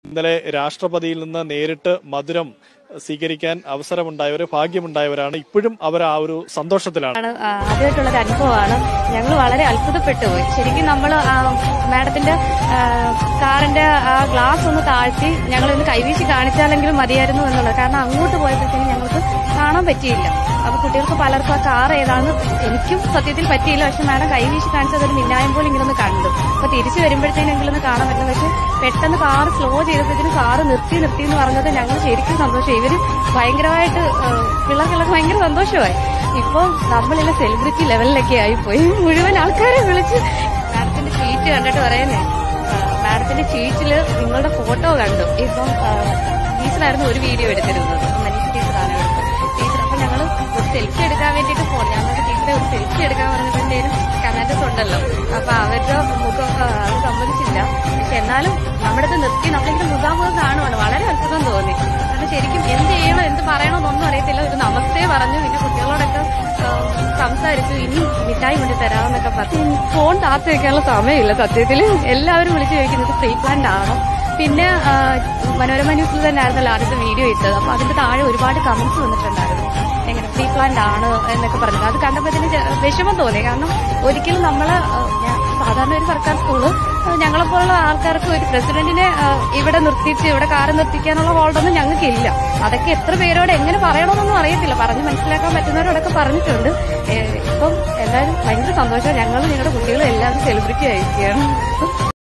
ഇന്നലെ രാഷ്ട്രപതിയിൽ നിന്ന് നേരിട്ട് മധുരം സ്വീകരിക്കാൻ അവസരമുണ്ടായവര് ഭാഗ്യമുണ്ടായവരാണ് ഇപ്പോഴും അവർ ആ ഒരു സന്തോഷത്തിലാണ് ആണ് ആ, ആദ്യമായിട്ടുള്ള ഒരു അനുഭവമാണ് ഞങ്ങൾ വളരെ അത്ഭുതപ്പെട്ടു പോയി ശരിക്കും നമ്മൾ മാഡത്തിന്റെ ആ, കാറിന്റെ ആ ഗ്ലാസ് ഒന്ന് താഴ്ത്തി ഞങ്ങൾ ഒന്ന് കൈവീശി കാണിച്ചാലെങ്കിലും മതിയായിരുന്നു എന്നുള്ളത് കാരണം അങ്ങോട്ട് പോയപ്പോഴത്തേക്കും ഞങ്ങൾക്ക് കാണാൻ പറ്റിയില്ല അപ്പൊ കുട്ടികൾക്ക് പലർക്കും ആ കാർ ഏതാണെന്ന് എനിക്കും സത്യത്തിൽ പറ്റിയില്ല പക്ഷെ മാഡം കൈവീശി കാണിച്ചത് ഒരു മിന്നായം പോലെ ഇങ്ങനെ ഒന്ന് കണ്ടു അപ്പൊ തിരിച്ചു വരുമ്പോഴത്തേനെങ്കിലും ഒന്ന് കാണാൻ പറ്റും പക്ഷെ പെട്ടെന്ന് കാർ സ്ലോ ചെയ്തപ്പോഴത്തേനും കാറ് നിർത്തി നിർത്തി എന്ന് പറഞ്ഞത് ഞങ്ങൾ ശരിക്കും സന്തോഷം ഇവര് ഭയങ്കരമായിട്ട് ആ, പിള്ളേർക്കെല്ലാം ഭയങ്കര സന്തോഷമായി ഇപ്പൊ നമ്മളില്ല സെലിബ്രിറ്റി ലെവലിലൊക്കെ ആയിപ്പോയി മുഴുവൻ ആൾക്കാരെ വിളിച്ച് മാഡത്തിന്റെ ചീറ്റ് കണ്ടിട്ട് പറയുന്നേ മാഡത്തിന്റെ ചീറ്റില് നിങ്ങളുടെ ഫോട്ടോ കണ്ടു ഇപ്പം ആ, ടീച്ചറായിരുന്നു ഒരു വീഡിയോ എടുത്തിരുന്നത് മനീഷ് ടീച്ചറാണ് എടുത്തത് ടീച്ചർ അപ്പൊ ഞങ്ങൾ ഒരു സെൽഫി എടുക്കാൻ വേണ്ടിയിട്ട് ഫോൺ ഞങ്ങൾക്ക് ടീച്ചറെ ഒരു സെൽഫി എടുക്കാൻ പറഞ്ഞിട്ടുണ്ടെങ്കിലും കമാൻഡസ് ഉണ്ടല്ലോ അപ്പൊ അവരുടെ മുഖം ആ, അത് സമ്മതിച്ചില്ല പക്ഷെ എന്നാലും നമ്മുടെ ഇത് നിർത്തി നമ്മളിങ്ങനെ മുഖാമുഖം കാണുവാണ് വളരെ അത്ഭുതം തോന്നി കാരണം ശരിക്കും എന്ത് ചെയ്യണോ എന്ത് പറയണോ എന്നൊന്നും അറിയത്തില്ല ഒരു നമസ്തേ പറഞ്ഞു പിന്നെ കുട്ടികളോടൊക്കെ ആ, സംസാരിച്ചു ഇനി മിഠായി കൊണ്ട് തരാമെന്നൊക്കെ പറഞ്ഞു ഫോൺ താത്ത് വെക്കാനുള്ള സമയമില്ല സത്യത്തിൽ എല്ലാവരും വിളിച്ചു ചോദിക്കുന്നത് പ്രീ പ്ലാൻഡ് ആണോ പിന്നെ ആ, മനോരമ ന്യൂസിൽ തന്നെ ആയിരുന്നല്ലോ ആദ്യത്തെ വീഡിയോ ഇട്ടത് അപ്പൊ അതിന്റെ താഴെ ഒരുപാട് കമന്റ്സ് വന്നിട്ടുണ്ടായിരുന്നു എങ്ങനെ പ്രീ പ്ലാൻഡ് ആണ് എന്നൊക്കെ പറഞ്ഞത് അത് കണ്ടപ്പോഴത്തേന് ചെ- വിഷമം തോന്നി കാരണം ഒരിക്കലും നമ്മള് ആ, ഞാൻ- സാധാരണ ഒരു സർക്കാർ സ്കൂള് ഞങ്ങളെ പോലുള്ള ആൾക്കാർക്ക് ഒരു പ്രസിഡന്റിനെ ആ, ഇവിടെ നിർത്തിച്ച് ഇവിടെ കാറ് നിർത്തിക്കാനുള്ള ഹോൾഡൊന്നും ഞങ്ങൾക്ക് ഇല്ല അതൊക്കെ എത്ര പേരോട് എങ്ങനെ പറയണമെന്നൊന്നും അറിയത്തില്ല പറഞ്ഞ് മനസ്സിലാക്കാൻ പറ്റുന്നവരോടൊക്കെ പറഞ്ഞിട്ടുണ്ട് ഏ, ഇപ്പം എല്ലാവരും ഭയങ്കര സന്തോഷം ഞങ്ങളും ഞങ്ങളുടെ കുട്ടികളും എല്ലാവരും സെലിബ്രിറ്റി ആയിരിക്കുകയാണ്